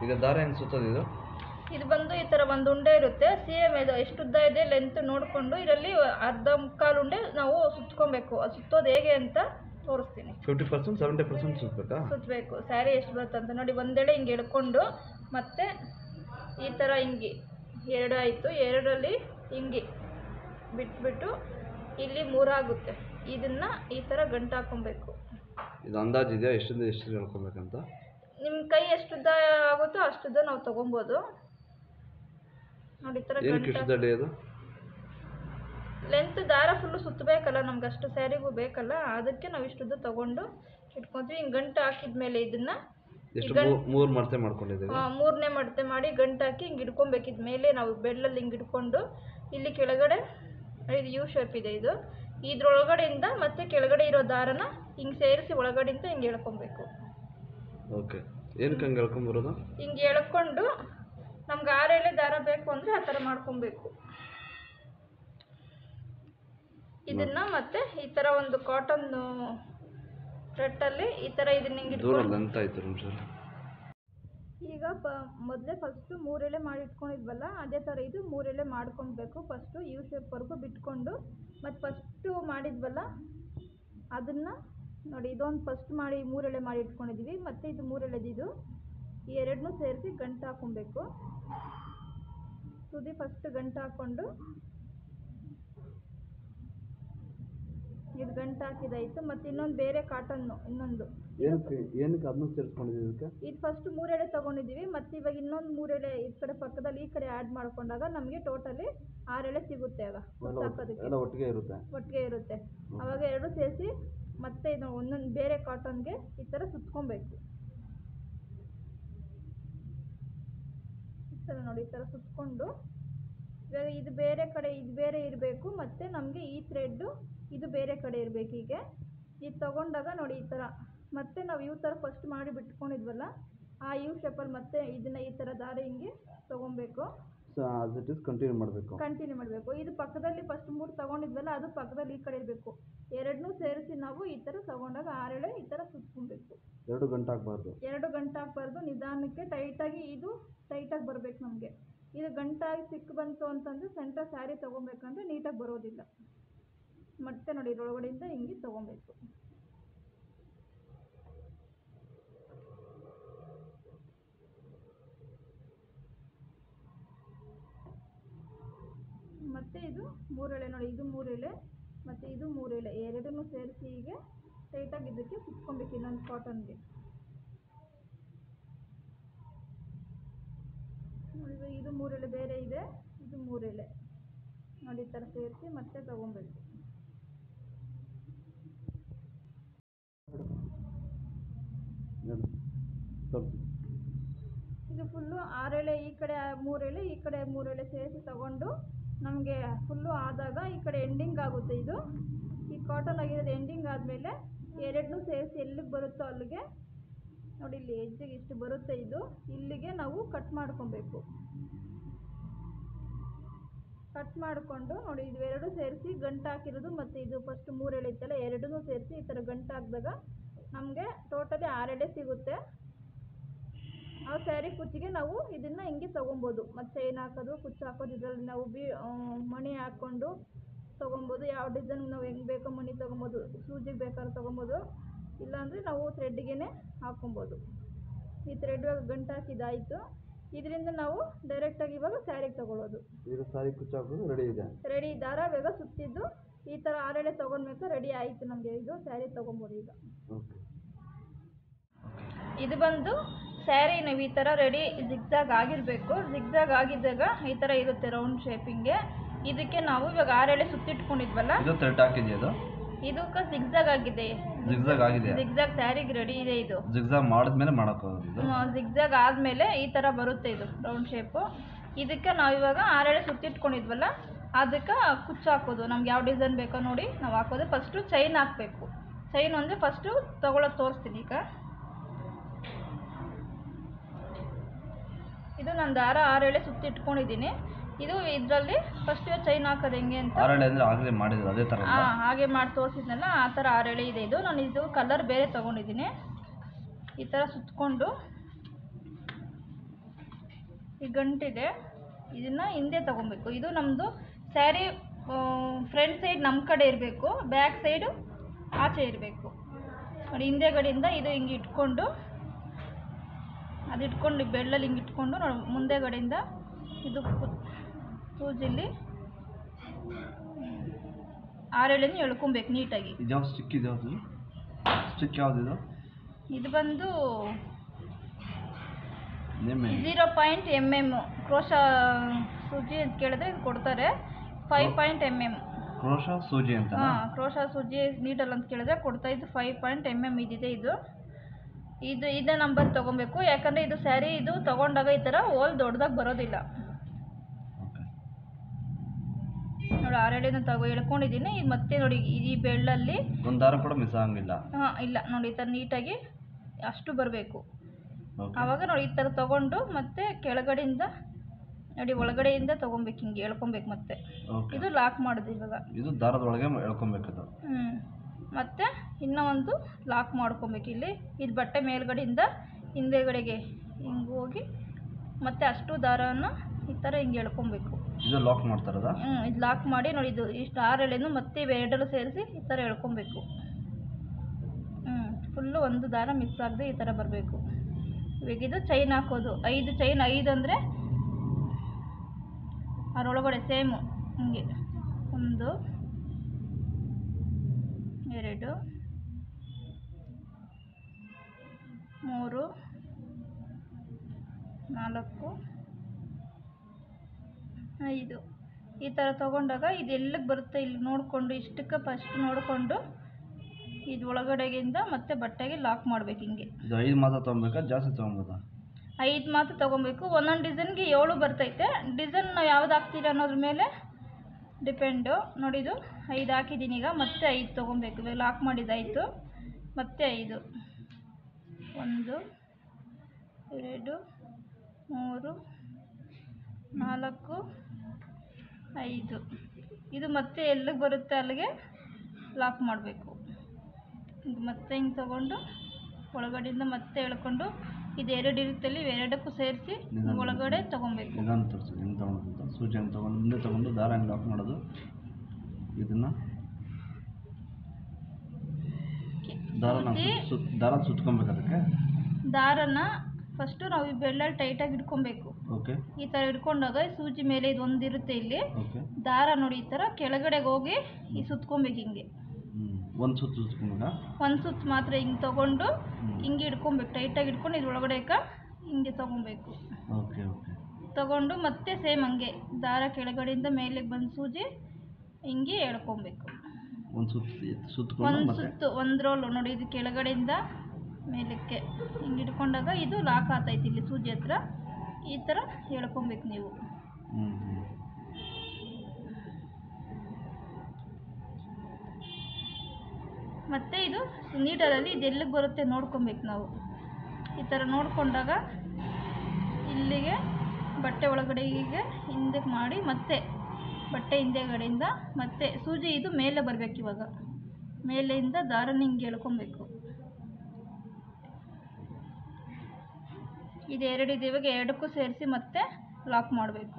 ಈಗ ದಾರ ಹೆಂಗೆ ಸುತ್ತೋದು ಇದು ಇದು ಬಂದು ಈ ಥರ ಒಂದು ಉಂಡೆ ಇರುತ್ತೆ ಸೇಮ್ ಇದು ಎಷ್ಟು ಉದ್ದ ಇದೆ ಲೆಂತ್ ನೋಡಿಕೊಂಡು ಇದರಲ್ಲಿ ಅರ್ಧ ಮುಕ್ಕಾಲು ಉಂಡೆ ನಾವು ಸುತ್ಕೊಬೇಕು ಅದು ಸುತ್ತೋದು ಹೇಗೆ ಅಂತ ತೋರಿಸ್ತೀನಿ ಫಿಫ್ಟಿ ಪರ್ಸೆಂಟ್ ಸೆವೆಂಟಿ ಪರ್ಸೆಂಟ್ ಸುತ್ತಬೇಕಾ ಸುತ್ತಬೇಕು ಸ್ಯಾರಿ ಎಷ್ಟು ಬರುತ್ತೆ ಅಂತ ನೋಡಿ ಒಂದೆಳೆ ಹಿಂಗೆ ಎಳ್ಕೊಂಡು ಮತ್ತೆ ಈ ಥರ ಹಿಂಗೆ ಎರಡು ಆಯಿತು ಎರಡರಲ್ಲಿ ಹಿಂಗೆ ಬಿಟ್ಬಿಟ್ಟು ಇಲ್ಲಿ ಮೂರಾಗುತ್ತೆ ಇದನ್ನು ಈ ಥರ ಗಂಟು ಹಾಕೊಬೇಕು ಇದು ಅಂದಾಜು ಇದೆಯಾ ಎಷ್ಟಿಂದ ಎಷ್ಟು ಹೇಳ್ಕೊಬೇಕಂತ ನಿಮ್ಮ ಕೈ ಎಷ್ಟು ಉದ್ದ ಆಗುತ್ತೋ ಅಷ್ಟುದ್ದ ನಾವು ತೊಗೊಬೋದು ನೋಡಿ ಈ ಥರ ಏನಕ್ಕೆ ಗಂಟು ಇಷ್ಟದಲ್ಲಿ ಅದು ಲೆಂತ್ ದಾರ ಫುಲ್ಲು ಸುತ್ತಬೇಕಲ್ಲ ನಮ್ಗೆ ಅಷ್ಟು ಸ್ಯಾರಿಗೂ ಬೇಕಲ್ಲ ಅದಕ್ಕೆ ನಾವು ಇಷ್ಟುದ್ದು ತಗೊಂಡು ಇಟ್ಕೊತೀವಿ ಹಿಂಗೆ ಗಂಟು ಹಾಕಿದ್ಮೇಲೆ ಇದನ್ನ ಎಷ್ಟು ಮೂರು ಮಡತೆ ಮಾಡ್ಕೊಂಡಿದ್ದೀವಿ ಆ, ಮೂರನೇ ಮಡತೆ ಮಾಡಿ ಗಂಟು ಹಾಕಿ ಹಿಂಗೆ ಇಟ್ಕೊಬೇಕಿದ್ ಮೇಲೆ ನಾವು ಬೆಳ್ಳಲ್ಲಿ ಹಿಂಗೆ ಇಟ್ಕೊಂಡು ಇಲ್ಲಿ ಕೆಳಗಡೆ ಇದು ಯು ಶೇಪ್ ಇದೆ ಇದು ಇದ್ರೊಳಗಡೆಯಿಂದ ಮತ್ತೆ ಕೆಳಗಡೆ ಇರೋ ದಾರನ ಹಿಂಗೆ ಸೇರಿಸಿ ಒಳಗಡೆಯಿಂದ ಹಿಂಗೆ ಎಳ್ಕೊಬೇಕು ಓಕೆ ಏನಕ್ಕೆ ಹಂಗೆ ಹೇಳ್ಕೊಂಬರೋದು ಹಿಂಗೆ ಎಳ್ಕೊಂಡು ನಮ್ಗೆ ಆರೆಳೆ ದಾರ ಬೇಕು ಅಂದರೆ ಆ ಥರ ಮಾಡ್ಕೊಬೇಕು ಇದನ್ನ ಮತ್ತೆ ಈ ಥರ ಒಂದು ಕಾಟನ್ ಥ್ರೆಟ್ಟಲ್ಲಿ ಈ ಥರ ಇದನ್ನ ಹಿಂಗೆ ದೂರ ಇಟ್ಕೊಂಡು ಲೆಂತ್ ಆಯ್ತು ನಿಮಿಷ ಈಗ ಪ ಮೊದಲೇ ಫಸ್ಟು ಮೂರೆಳೆ ಮಾಡಿ ಇಟ್ಕೊಂಡಿದ್ವಲ್ಲ ಅದೇ ಥರ ಇದು ಮೂರೆಳೆ ಮಾಡ್ಕೊಬೇಕು ಫಸ್ಟು ಯು ಶೇಪ್ವರೆಗೂ ಬಿಟ್ಕೊಂಡು ಮತ್ತು ಫಸ್ಟು ಮಾಡಿದ್ವಲ್ಲ ಅದನ್ನು ನೋಡಿ ಇದೊಂದು ಫಸ್ಟ್ ಮಾಡಿ ಮೂರೆಳೆ ಮಾಡಿ ಇಟ್ಕೊಂಡಿದ್ವಿ ಮತ್ತು ಇದು ಮೂರೆಳೆದಿದು ಈ ಎರಡನ್ನೂ ಸೇರಿಸಿ ಗಂಟು ಹಾಕೊಬೇಕು ತುದಿ ಫಸ್ಟ್ ಗಂಟು ಹಾಕ್ಕೊಂಡು ಇದು ಗಂಟು ಹಾಕಿದಾಯಿತು ಮತ್ತು ಇನ್ನೊಂದು ಬೇರೆ ಕಾಟನ್ನು ಇನ್ನೊಂದು ಏನಕ್ಕೆ ಏನಕ್ಕೆ ಅದನ್ನು ಸೇರಿಸ್ಕೊಂಡಿದ್ದೀವಿ ಇದಕ್ಕೆ ಇದು ಫಸ್ಟ್ ಮೂರೆಳೆ ತೊಗೊಂಡಿದ್ದೀವಿ ಮತ್ತು ಇವಾಗ ಇನ್ನೊಂದು ಮೂರೆಳೆ ಈ ಕಡೆ ಪಕ್ಕದಲ್ಲಿ ಈ ಕಡೆ ಆ್ಯಡ್ ಮಾಡ್ಕೊಂಡಾಗ ನಮಗೆ ಟೋಟಲಿ ಆರೆಳೆ ಸಿಗುತ್ತೆ ಆಗ ಎಲ್ಲ ಒಟ್ಟು- ಹಾಕೋದಕ್ಕೆ ಎಲ್ಲ ಒಟ್ಟಿಗೆ ಇರುತ್ತೆ ಒಟ್ಟಿಗೆ ಇರುತ್ತೆ ಅವಾಗ ಎರಡು ಸೇರಿಸಿ ಮತ್ತೆ ಇದು ಒಂದೊಂದು ಬೇರೆ ಕಾಟನ್ಗೆ ಈ ಥರ ಸುತ್ಕೊಬೇಕು ಈ ಥರ ನೋಡಿ ಈ ಥರ ಸುತ್ಕೊಂಡು ಇವಾಗ ಇದು ಬೇರೆ ಕಡೆ ಇದು ಬೇರೆ ಇರಬೇಕು ಮತ್ತು ನಮಗೆ ಈ ಥ್ರೆಡ್ಡು ಇದು ಬೇರೆ ಕಡೆ ಇರಬೇಕು ಹೀಗೆ ಇದು ತಗೊಂಡಾಗ ನೋಡಿ ಈ ಥರ ಮತ್ತೆ ನಾವು ಇವು ಥರ ಫಸ್ಟ್ ಮಾಡಿ ಬಿಟ್ಕೊಂಡಿದ್ವಲ್ಲ ಆ ಯು ಶೇಪಲ್ಲಿ ಮತ್ತೆ ಇದನ್ನು ಈ ಥರ ದಾರ ಹಿಂಗೆ ತೊಗೊಬೇಕು so as it is continue ಮಾಡಬೇಕು ಕಂಟಿನ್ಯೂ ಮಾಡಬೇಕು ಇದು ಪಕ್ಕದಲ್ಲಿ ಫಸ್ಟ್ ಮೂರು ತಗೊಂಡಿದ್ವಲ್ಲ ಅದು ಪಕ್ಕದಲ್ಲಿ ಈ ಕಡೆ ಇರಬೇಕು ಎರಡನ್ನೂ ಸೇರಿಸಿ ನಾವು ಈ ಥರ ತಗೊಂಡಾಗ ಆರೆಳೆ ಈ ಥರ ಸುತ್ಕೊಬೇಕು ಎರಡು ಗಂಟೆ ಆಗಬಾರ್ದು ಎರಡು ಗಂಟೆ ಹಾಕ್ಬಾರ್ದು ನಿಧಾನಕ್ಕೆ ಟೈಟಾಗಿ ಇದು ಟೈಟಾಗಿ ಬರಬೇಕು ನಮಗೆ ಇದು ಗಂಟಾಗಿ ಸಿಕ್ಕು ಬಂತು ಅಂತಂದರೆ ಸೆಂಟರ್ ಸ್ಯಾರಿ ತೊಗೊಬೇಕಂದ್ರೆ ನೀಟಾಗಿ ಬರೋದಿಲ್ಲ ಮತ್ತೆ ನೋಡಿ ಇದ್ರೊಳಗಡೆಯಿಂದ ಹಿಂಗೆ ತೊಗೊಬೇಕು ಮತ್ತು ಇದು ಮೂರೆಳೆ ನೋಡಿ ಇದು ಮೂರೆಳೆ ಮತ್ತು ಇದು ಮೂರೆಳೆ ಎರಡನ್ನೂ ಸೇರಿಸಿ ಹೀಗೆ ಟೈಟಾಗಿ ಇದಕ್ಕೆ ಸುತ್ಕೊಬೇಕು ಇನ್ನೊಂದು ಕಾಟನ್ಗೆ ನೋಡಿ ಇವಾಗ ಇದು ಮೂರೆಳೆ ಬೇರೆ ಇದೆ ಇದು ಮೂರೆಳೆ ನೋಡಿ ಈ ಥರ ಸೇರಿಸಿ ಮತ್ತೆ ತಗೊಬೇಕು ಹೇಳು. ತೋರ್ಸು. ಇದು ಫುಲ್ಲು ಆರೆಳೆ ಈ ಕಡೆ ಮೂರೆಳೆ ಈ ಕಡೆ ಮೂರೆಳೆ ಸೇರಿಸಿ ತಗೊಂಡು ನಮಗೆ ಫುಲ್ಲು ಆದಾಗ ಈ ಕಡೆ ಎಂಡಿಂಗ್ ಆಗುತ್ತೆ ಇದು ಈ ಕಾಟನ್ ಆಗಿರೋದು ಎಂಡಿಂಗ್ ಆದಮೇಲೆ ಎರಡನ್ನೂ ಸೇರಿಸಿ ಎಲ್ಲಿಗೆ ಬರುತ್ತೋ ಅಲ್ಲಿಗೆ ನೋಡಿ ಇಲ್ಲಿ ಎಜ್ಜಿಗೆ ಇಷ್ಟು ಬರುತ್ತೆ ಇದು ಇಲ್ಲಿಗೆ ನಾವು ಕಟ್ ಮಾಡ್ಕೊಬೇಕು ಕಟ್ ಮಾಡಿಕೊಂಡು ನೋಡಿ ಇದು ಎರಡು ಸೇರಿಸಿ ಗಂಟು ಹಾಕಿರೋದು ಮತ್ತು ಇದು ಫಸ್ಟ್ ಮೂರು ಎಳೆ ಇತ್ತಲ್ಲ ಎರಡನ್ನೂ ಸೇರಿಸಿ ಈ ಥರ ಗಂಟು ಹಾಕಿದಾಗ ನಮಗೆ ಟೋಟಲಿ ಆರು ಎಳೆ ಸಿಗುತ್ತೆ ಆ ಸ್ಯಾರಿ ಕುಚ್ಚಿಗೆ ನಾವು ಇದನ್ನು ಹಿಂಗೆ ತೊಗೊಬೋದು ಮತ್ತು ಚೈನ್ ಹಾಕೋದು ಕುಚ್ಚು ಹಾಕೋದು ಇದರಲ್ಲಿ ನಾವು ಬಿ ಆ, ಮಣಿ ಹಾಕ್ಕೊಂಡು ತೊಗೊಬೋದು ಯಾವ ಡಿಸೈನ್ ನಾವು ಹೆಂಗೆ ಬೇಕೋ ಮಣಿ ತೊಗೊಬೋದು ಸೂಜಿಗೆ ಬೇಕಾದ್ರೆ ತೊಗೊಬೋದು ಇಲ್ಲಾಂದರೆ ನಾವು ಥ್ರೆಡ್ಡಿಗೆ ಹಾಕ್ಕೊಬೋದು ಈ ಥ್ರೆಡ್ ಇವಾಗ ಗಂಟು ಹಾಕಿದಾಯಿತು ಇದರಿಂದ ನಾವು ಡೈರೆಕ್ಟಾಗಿ ಇವಾಗ ಸ್ಯಾರಿಗೆ ತೊಗೊಳ್ಳೋದು ಈಗ ಸಾರಿ ಕುಚ್ಚು ಹಾಕೋದು ರೆಡಿ ಇದೆ ರೆಡಿ ದಾರ ಬೇಗ ಸುತ್ತಿದ್ದು ಈ ಥರ ಆರೆಳೆ ತೊಗೊಂಡ್ಬೇಕು ರೆಡಿ ಆಯಿತು ನಮಗೆ ಇದು ಸ್ಯಾರಿ ತೊಗೊಬೋದು ಈಗ ಓಕೆ ಇದು ಬಂದು ಸ್ಯಾರಿ ನೀವು ಈ ಥರ ರೆಡಿ ಜಿಗ್ಜಾಗ್ ಆಗಿರಬೇಕು ಜಿಗ್ಜಾಗ್ ಆಗಿದ್ದಾಗ ಈ ಥರ ಇರುತ್ತೆ ರೌಂಡ್ ಶೇಪಿಂಗ್ಗೆ ಇದಕ್ಕೆ ನಾವು ಇವಾಗ ಆರೆಳೆ ಸುತ್ತಿಟ್ಕೊಂಡಿದ್ವಲ್ಲ ಇದು ಥ್ರೆಡ್ ಹಾಕಿದೆಯಾ ಅದು ಇದಕ್ಕೆ ಜಿಗ್ಜಾಗ್ ಆಗಿದೆ ಜಿಗ್ಜಾಗ್ ಆಗಿದೆ ಜಿಗ್ಜಾಗ್ ಸ್ಯಾರಿಗೆ ರೆಡಿ ಇದೆ ಇದು ಜಿಗ್ಜಾಗ್ ಮಾಡಿದ್ಮೇಲೆ ಮಾಡೋಕ್ಕಾಗೋದು ಇದು ಜಿಗ್ಜಾಗ್ ಆದಮೇಲೆ ಈ ಥರ ಬರುತ್ತೆ ಇದು ರೌಂಡ್ ಶೇಪು ಇದಕ್ಕೆ ನಾವು ಇವಾಗ ಆರೆಳೆ ಸುತ್ತಿಟ್ಕೊಂಡಿದ್ವಲ್ಲ ಅದಕ್ಕೆ ಕುಚ್ಚು ಹಾಕೋದು ನಮ್ಗೆ ಯಾವ ಡಿಸೈನ್ ಬೇಕೋ ನೋಡಿ ನಾವು ಹಾಕೋದು ಫಸ್ಟು ಚೈನ್ ಹಾಕಬೇಕು ಚೈನ್ ಅಂದರೆ ಫಸ್ಟು ತೊಗೊಳೋದು ತೋರಿಸ್ತೀನಿ ಈಗ ಇದು ನಾನು ದಾರ ಆರೆಳೆ ಸುತ್ತಿಟ್ಕೊಂಡಿದ್ದೀನಿ ಇದು ಇದರಲ್ಲಿ ಫಸ್ಟ್ ಚೈನ್ ಹಾಕೋದು ಹೆಂಗೆ ಅಂತ ಆರಳೆ ಅಂದರೆ ಆಗಲೇ ಮಾಡಿದ್ರು ಅದೇ ಥರ ಹಾಂ ಹಾಗೆ ಮಾಡಿ ತೋರಿಸಿದ್ನಲ್ಲ ಆ ಥರ ಆರೆಳೆ ಇದೆ ಇದು ನಾನು ಇದು ಕಲರ್ ಬೇರೆ ತೊಗೊಂಡಿದ್ದೀನಿ ಈ ಥರ ಸುತ್ತಕೊಂಡು ಈ ಗಂಟಿದೆ ಇದನ್ನು ಹಿಂದೆ ತಗೊಬೇಕು ಇದು ನಮ್ಮದು ಸ್ಯಾರಿ ಫ್ರಂಟ್ ಸೈಡ್ ನಮ್ಮ ಕಡೆ ಇರಬೇಕು ಬ್ಯಾಕ್ ಸೈಡು ಆಚೆ ಇರಬೇಕು ನೋಡಿ ಹಿಂದೆಗಡೆಯಿಂದ ಇದು ಹಿಂಗೆ ಇಟ್ಕೊಂಡು ಅದು ಇಟ್ಕೊಂಡು ಬೆಳ್ಳಲ್ಲಿ ಹಿಂಗೆ ಇಟ್ಕೊಂಡು ನೋಡಿ ಮುಂದೆಗಡೆಯಿಂದ ಇದು ಕು- ಸೂಜಿಲಿ ಆರೇಳನ್ನು ಎಳ್ಕೊಬೇಕು ನೀಟಾಗಿ ಇದ್ಯಾವ ಸ್ಟಿಕ್ ಇದ್ಯಾವ್ದು ಸ್ಟಿಕ್ ಯಾವುದಿದು ಇದು ಬಂದು name zero point M M ಕ್ರೋಶ ಸೂಜಿ ಅಂತ ಕೇಳಿದ್ರೆ ಇದು ಕೊಡ್ತಾರೆ ಫೈವ್ ಪಾಯಿಂಟ್ ಎಮ್ ಎಮ್ ಕ್ರೋಶ ಸೂಜಿ ಅಂತ ಹಾಂ ಕ್ರೋಶ ಸೂಜಿ ನೀಡಲ್ ಅಂತ ಕೇಳಿದ್ರೆ ಕೊಡ್ತಾ ಇದ್ದು ಫೈವ್ ಪಾಯಿಂಟ್ ಎಮ್ ಎಮ್ ಇದಿದೆ ಇದು ಇದು ಇದೇ ನಂಬರ್ ತೊಗೊಬೇಕು ಯಾಕಂದರೆ ಇದು ಸ್ಯಾರಿ ಇದು ತೊಗೊಂಡಾಗ ಈ ಥರ ಹೋಲ್ ದೊಡ್ಡದಾಗಿ ಬರೋದಿಲ್ಲ ಓಕೆ ನೋಡಿ ಆರೇಳಿನ ತಗೋ ಎಳ್ಕೊಂಡಿದ್ದೀನಿ ಇದು ಮತ್ತೆ ನೋಡಿ ಈ- ಈ ಬೆಳ್ಳಲ್ಲಿ ಒಂದು ದಾರ ಕೂಡ ಮಿಸ್ ಆಗಂಗಿಲ್ಲ ಹಾಂ ಇಲ್ಲ ನೋಡಿ ಈ ಥರ ನೀಟಾಗಿ ಅಷ್ಟು ಬರಬೇಕು ಓಕೆ ಆವಾಗ ನೋಡಿ ಈ ಥರ ತೊಗೊಂಡು ಮತ್ತೆ ಕೆಳಗಡೆಯಿಂದ ನೋಡಿ ಒಳಗಡೆಯಿಂದ ತೊಗೊಬೇಕು ಹಿಂಗೆ ಎಳ್ಕೊಬೇಕು ಮತ್ತೆ ಓಕೆ ಇದು ಲಾಕ್ ಮಾಡೋದು ಇವಾಗ ಇದು ದಾರದೊಳಗೆ ಎಳ್ಕೊಬೇಕದು ಹ್ಞೂ ಮತ್ತು ಇನ್ನೂ ಒಂದು ಲಾಕ್ ಮಾಡ್ಕೊಬೇಕು ಇಲ್ಲಿ ಇದು ಬಟ್ಟೆ ಮೇಲ್ಗಡೆಯಿಂದ ಹಿಂದೆಗಡೆಗೆ ಹಿಂಗೆ ಹೋಗಿ ಮತ್ತೆ ಅಷ್ಟು ದಾರವನ್ನು ಈ ಥರ ಹಿಂಗೆ ಎಳ್ಕೊಬೇಕು ಇದು ಲಾಕ್ ಮಾಡ್ತಾರದ ಹ್ಞೂ ಇದು ಲಾಕ್ ಮಾಡಿ ನೋಡಿ ಇದು ಇಷ್ಟು ಆರು ಎಳೆನು ಮತ್ತೆ ಇವೆರಡಲ್ಲೂ ಸೇರಿಸಿ ಈ ಥರ ಎಳ್ಕೊಬೇಕು ಹ್ಞೂ ಫುಲ್ಲು ಒಂದು ದಾರ ಮಿಸ್ ಆಗದೆ ಈ ಥರ ಬರಬೇಕು ಇವಾಗ ಇದು ಚೈನ್ ಹಾಕೋದು ಐದು ಚೈನ್ ಐದು ಅಂದರೆ ಅದರೊಳಗಡೆ ಸೇಮು ಹಿಂಗೆ ಒಂದು ಎರಡು ಮೂರು ನಾಲ್ಕು ಐದು ಈ ಥರ ತೊಗೊಂಡಾಗ ಇದು ಎಲ್ಲಿಗೆ ಬರುತ್ತೆ ಇಲ್ಲಿ ನೋಡಿಕೊಂಡು ಇಷ್ಟಕ್ಕೆ ಫಸ್ಟ್ ನೋಡಿಕೊಂಡು ಇದು ಒಳಗಡೆಗಿಂದ ಮತ್ತೆ ಬಟ್ಟೆಗೆ ಲಾಕ್ ಮಾಡ್ಬೇಕು ಹಿಂಗೆ ಇದು ಐದು ಮಾತ್ರ ತೊಗೊಬೇಕಾ ಜಾಸ್ತಿ ತೊಗೊಬೋದಾ ಐದು ಮಾತ್ರ ತೊಗೊಬೇಕು ಒಂದೊಂದು ಡಿಸೈನ್ಗೆ ಏಳು ಬರ್ತೈತೆ ಡಿಸೈನ್ ನಾವು ಯಾವ್ದು ಹಾಕ್ತೀರ ಅನ್ನೋದ್ರ ಮೇಲೆ ಡಿಪೆಂಡು ನೋಡಿ ಇದು ಐದು ಹಾಕಿದ್ದೀನಿ ಈಗ ಮತ್ತೆ ಐದು ತೊಗೊಬೇಕು ಇವಾಗ ಲಾಕ್ ಮಾಡಿದ್ದಾಯಿತು ಮತ್ತೆ ಐದು ಒಂದು ಎರಡು ಮೂರು ನಾಲ್ಕು ಐದು ಇದು ಮತ್ತೆ ಎಲ್ಲಿಗೆ ಬರುತ್ತೆ ಅಲ್ಲಿಗೆ ಲಾಕ್ ಮಾಡಬೇಕು ಇದು ಮತ್ತೆ ಹಿಂಗೆ ತಗೊಂಡು ಒಳಗಡೆಯಿಂದ ಮತ್ತೆ ಎಳ್ಕೊಂಡು ಇದು ಎರಡು ಇರುತ್ತಲ್ಲಿ ಇವೆರಡಕ್ಕೂ ಸೇರಿಸಿ ನಿಧಾನ. ಒಳಗಡೆ ತಗೊಬೇಕು ನಿಧಾನ ತೋರಿಸಿ ಹೆಂಗೆ ತೊಗೊಳೋದು ಸೂಜಿ ಹೆಂಗೆ ತೊಗೊಂಡು ಮುಂದೆ ತೊಗೊಂಡು ದಾರ ಹೆಂಗೆ ಲಾಕ್ ಮಾಡೋದು ಇದನ್ನು ದಾರ ನಾವು ಸೂಜಿ ಸುತ್ ದಾರ ಸುತ್ಕೊಬೇಕು ಅದಕ್ಕೆ ದಾರನ ಫಸ್ಟು ನಾವು ಈ ಬೆಳ್ಳಲ್ಲಿ ಟೈಟಾಗಿ ಇಟ್ಕೊಬೇಕು ಓಕೆ ಈ ಥರ ಇಟ್ಕೊಂಡಾಗ ಈ ಸೂಜಿ ಮೇಲೆ ಇದು ಒಂದು ಇರುತ್ತೆ ಇಲ್ಲಿ ಓಕೆ ದಾರ ನೋಡಿ ಈ ಥರ ಕೆಳಗಡೆಗೆ ಹೋಗಿ ಈ ಸುತ್ಕೊಬೇಕು ಹಿಂಗೆ ಹ್ಞೂ ಒಂದು ಸುತ್ತು ಸುತ್ಕೊಂಡಾಗ ಒಂದು ಸುತ್ತು ಮಾತ್ರ ಹಿಂಗೆ ತಗೊಂಡು ಹ್ಮ್. ಹಿಂಗೆ ಇಟ್ಕೊಬೇಕು ಟೈಟಾಗಿ ಇಟ್ಕೊಂಡು ಇದು ಒಳಗಡೆಕ ಹಿಂಗೆ ತಗೊಬೇಕು ಓಕೆ ಓಕೆ ತಗೊಂಡು ಮತ್ತೆ ಸೇಮ್ ಹಂಗೆ ದಾರ ಕೆಳಗಡೆಯಿಂದ ಮೇಲೆ ಬಂದು ಸೂಜಿ ಹಿಂಗೆ ಎಳ್ಕೊಬೇಕು ಒಂದು ಸುತ್ತು ಸುತ್ಕೊಂಡು ಒಂದು ಮತ್ತೆ ಸುತ್ತು ಒಂದು ರೋಲು ನೋಡಿ ಇದು ಕೆಳಗಡೆಯಿಂದ ಮೇಲಕ್ಕೆ ಹಿಂಗೆ ಇಟ್ಕೊಂಡಾಗ ಇದು ಲಾಕ್ ಆತೈತಿ ಇಲ್ಲಿ ಸೂಜಿ ಹತ್ರ ಈ ಥರ ಎಳ್ಕೊಬೇಕು ನೀವು ಹ್ಞೂ ಹ್ಞೂ ಮತ್ತು ಇದು ನೀಡಲಲ್ಲಿ ಇದು ಎಲ್ಲಿಗೆ ಬರುತ್ತೆ ನೋಡ್ಕೊಬೇಕು ನಾವು ಈ ಥರ ನೋಡಿಕೊಂಡಾಗ ಇಲ್ಲಿಗೆ ಬಟ್ಟೆ ಒಳಗಡೆಗೆ ಹಿಂದಕ್ಕೆ ಮಾಡಿ ಮತ್ತೆ ಬಟ್ಟೆ ಹಿಂದೆಗಡೆಯಿಂದ ಮತ್ತೆ ಸೂಜಿ ಇದು ಮೇಲೆ ಬರಬೇಕು ಇವಾಗ ಮೇಲೆಯಿಂದ ದಾರನ ಹಿಂಗೆ ಎಳ್ಕೊಬೇಕು ಇದು ಎರಡು ಇದೆ ಇವಾಗ ಎರಡಕ್ಕೂ ಸೇರಿಸಿ ಮತ್ತೆ ಲಾಕ್ ಮಾಡಬೇಕು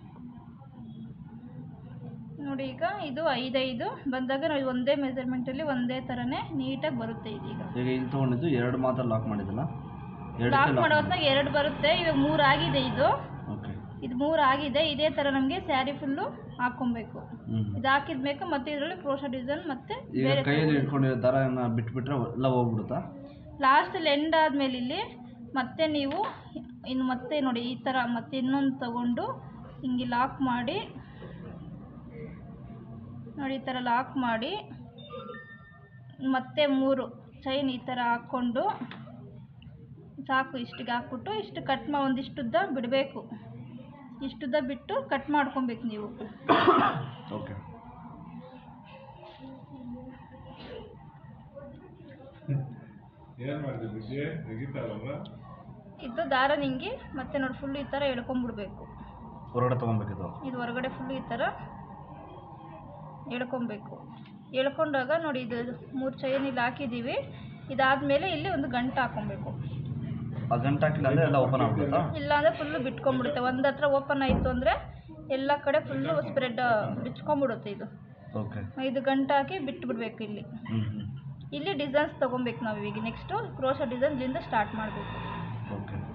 ನೋಡಿ ಈಗ ಇದು ಐದೈದು ಬಂದಾಗ ನಾವು ಒಂದೇ ಮೆಜರ್ಮೆಂಟಲ್ಲಿ ಒಂದೇ ಥರನೇ ನೀಟಾಗಿ ಬರುತ್ತೆ ಇದೀಗ ಈಗ ಇಲ್ಲಿ ತೊಗೊಂಡಿದ್ದು ಎರಡು ಮಾತ್ರ ಲಾಕ್ ಮಾಡಿದ್ದಲ್ಲ ಎರಡಕ್ಕೆ ಲಾಕ್ ಲಾಕ್ ಮಾಡೋ ಹೊತ್ನಾಗ ಎರಡು ಬರುತ್ತೆ ಇವಾಗ ಮೂರು ಆಗಿದೆ ಇದು ಓಕೆ ಇದು ಮೂರು ಆಗಿದೆ ಇದೇ ಥರ ನಮಗೆ ಸ್ಯಾರಿ ಫುಲ್ಲು ಹಾಕ್ಕೊಬೇಕು ಹ್ಞೂ ಇದು ಹಾಕಿದ್ಮೇಕ ಮತ್ತೆ ಇದರಲ್ಲಿ ಕ್ರೋಶ ಡಿಸೈನ್ ಮತ್ತೆ ಈಗ ಬೇರೆ ಕೈಯಲ್ಲಿ ಇಟ್ಕೊಂಡಿರೋ ದಾರನ ಬಿಟ್ಬಿಟ್ರೆ ಎಲ್ಲ ಹೋಗ್ಬಿಡುತ್ತಾ ಲಾಸ್ಟಲ್ಲಿ ಎಂಡ್ ಆದಮೇಲೆ ಇಲ್ಲಿ ಮತ್ತೆ ನೀವು ಇನ್ನು ಮತ್ತೆ ನೋಡಿ ಈ ಥರ ಮತ್ತೆ ಇನ್ನೊಂದು ತಗೊಂಡು ಹಿಂಗೆ ಲಾಕ್ ಮಾಡಿ ನೋಡಿ ಈ ಥರ ಲಾಕ್ ಮಾಡಿ ಮತ್ತೆ ಮೂರು ಚೈನ್ ಈ ಥರ ಹಾಕ್ಕೊಂಡು ಸಾಕು ಇಷ್ಟಿಗೆ ಹಾಕ್ಬಿಟ್ಟು ಇಷ್ಟು ಕಟ್ ಮಾ ಒಂದಿಷ್ಟುದ್ದ ಬಿಡಬೇಕು ಇಷ್ಟುದ್ದ ಬಿಟ್ಟು ಕಟ್ ಮಾಡ್ಕೊಬೇಕು ನೀವು ಓಕೆ ಏನ್ ಮಾಡಿದೆ ವಿಜಯ ತೆಗಿತಾರಲ್ಲ ಇದು ದಾರ ನಿಂಗೆ ಮತ್ತೆ ನೋಡಿ ಫುಲ್ ಈ ಥರ ಎಳ್ಕೊಂಬಿಡ್ಬೇಕು ಹೊರಗಡೆ ತೊಗೊಬೇಕಿದು ಇದು ಹೊರಗಡೆ ಫುಲ್ ಈ ಥರ ಎಳ್ಕೊಬೇಕು ಎಳ್ಕೊಂಡಾಗ ನೋಡಿ ಇದು ಮೂರು ಚೈನ್ ಇಲ್ಲಿ ಹಾಕಿದ್ದೀವಿ ಇದಾದಮೇಲೆ ಇಲ್ಲಿ ಒಂದು ಗಂಟು ಹಾಕ್ಕೊಬೇಕು ಆ ಗಂಟು ಹಾಕಿಲ್ಲ ಅಂದರೆ ಎಲ್ಲ ಓಪನ್ ಆಗ್ಬಿಡುತ್ತಾ ಇಲ್ಲಾಂದರೆ ಫುಲ್ಲು ಬಿಟ್ಕೊಂಡ್ಬಿಡುತ್ತೆ ಒಂದು ಹತ್ರ ಓಪನ್ ಆಯಿತು ಅಂದರೆ ಎಲ್ಲ ಕಡೆ ಫುಲ್ಲು ಸ್ಪ್ರೆಡ್ ಬಿಚ್ಕೊಂಡ್ಬಿಡುತ್ತೆ ಇದು ಓಕೆ ಇದು ಗಂಟು ಹಾಕಿ ಬಿಟ್ಬಿಡ್ಬೇಕು ಇಲ್ಲಿ ಹ್ಞೂ ಹ್ಞೂ ಇಲ್ಲಿ ಡಿಸೈನ್ಸ್ ತೊಗೊಬೇಕು ನಾವು ಈಗ ನೆಕ್ಸ್ಟು ಕ್ರೋಶ ಡಿಸೈನ್ ಇಲ್ಲಿಂದ ಸ್ಟಾರ್ಟ್ ಮಾಡಬೇಕು ಓಕೆ